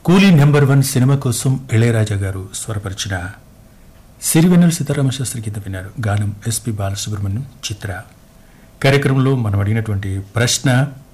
కూలీ number one cinema కోసం ఇళయరాజా గారు స్వరపరిచిన సిరివెన్నెల సీతారామ శాస్త్రి కింద విన్నారు గానం ఎస్పి బాలసుబ్రహ్మణ్యం చిత్ర కార్యక్రమంలో మనం అడిగినటువంటి ప్రశ్న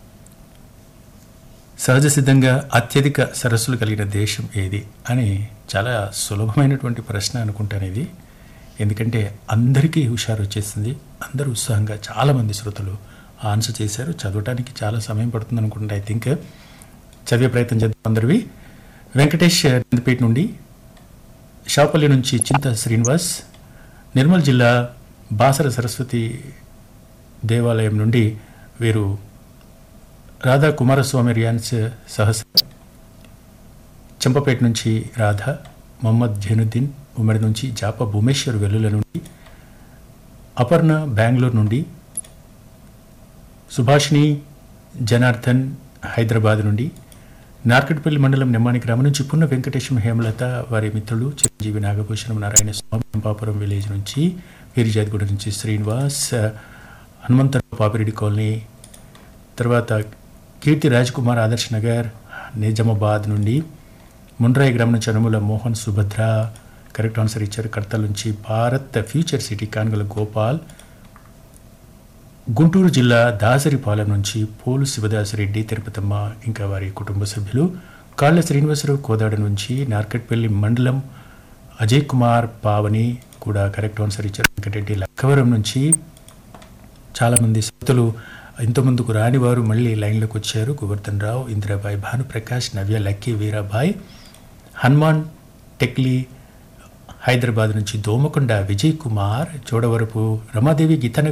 సహజ సిద్ధంగా అత్యధిక సరస్సులు కలిగిన దేశం ఏది అని చాలా సులభమైనటువంటి ప్రశ్న అనుకుంటాను ఇది ఎందుకంటే అందరికీ హుషారు వచ్చేసింది అందరూ ఉత్సాహంగా చాలామంది శ్రోతలు ఆన్సర్ చేశారు చదవడానికి చాలా సమయం పడుతుంది అనుకుంటా ఐ థింక్ చదివే ప్రయత్నం చేద్దాం అందరివి వెంకటేష్ నందిపేట నుండి షాపల్లి నుంచి చింత శ్రీనివాస్ నిర్మల్ జిల్లా బాసర సరస్వతి దేవాలయం నుండి వీరు రాధా కుమారస్వామి రియాన్స్ సహస్ చంపపేట నుంచి రాధ మొహమ్మద్ జైనుద్దీన్ ఉమ్మడి నుంచి జాప భూమేశ్వర్ వెల్లుల నుండి అపర్ణ బెంగళూరు నుండి సుభాషిణి జనార్దన్ హైదరాబాద్ నుండి నార్కట్పల్లి మండలం నిమ్మాని గ్రామం నుంచి పున్న వెంకటేశం హేమలత వారి మిత్రులు చిరంజీవి నాగభూషణం నారాయణ స్వామి చంపాపురం విలేజ్ నుంచి వీరిజాదిగూడ నుంచి శ్రీనివాస్ హనుమంతరావు పాపిరెడ్డి కాలనీ తర్వాత కీర్తి రాజ్ కుమార్ ఆదర్శ్ నగర్ నిజామాబాద్ నుండి ముండ్రాయి గ్రామం నుంచి అనుముల మోహన్ సుభద్ర కరెక్ట్ ఆన్సర్ ఇచ్చారు కడతల నుంచి భారత్ ఫ్యూచర్ సిటీ కానుగల గోపాల్ గుంటూరు జిల్లా దాసరిపాలెం నుంచి పోలు శివదాసరెడ్డి తిరుపతమ్మ ఇంకా వారి కుటుంబ సభ్యులు కాళ్ళ శ్రీనివాసరావు కోదాడ నుంచి నార్కట్పల్లి మండలం అజయ్ కుమార్ పావని కూడా కరెక్ట్ ఆన్సర్ ఇచ్చారు వెంకటరెడ్డి లక్కవరం నుంచి చాలామంది శ్రోతలు ఇంతకుముందుకు రాని వారు మళ్ళీ లైన్లోకి వచ్చారు గోవర్ధన్ రావు ఇందిరాబాయ్ భానుప్రకాష్ నవ్య లక్కీ వీరాబాయ్ హనుమాన్ టెక్లీ హైదరాబాద్ నుంచి దోమకొండ విజయ్ కుమార్ చోడవరపు రమాదేవి గీతానగర్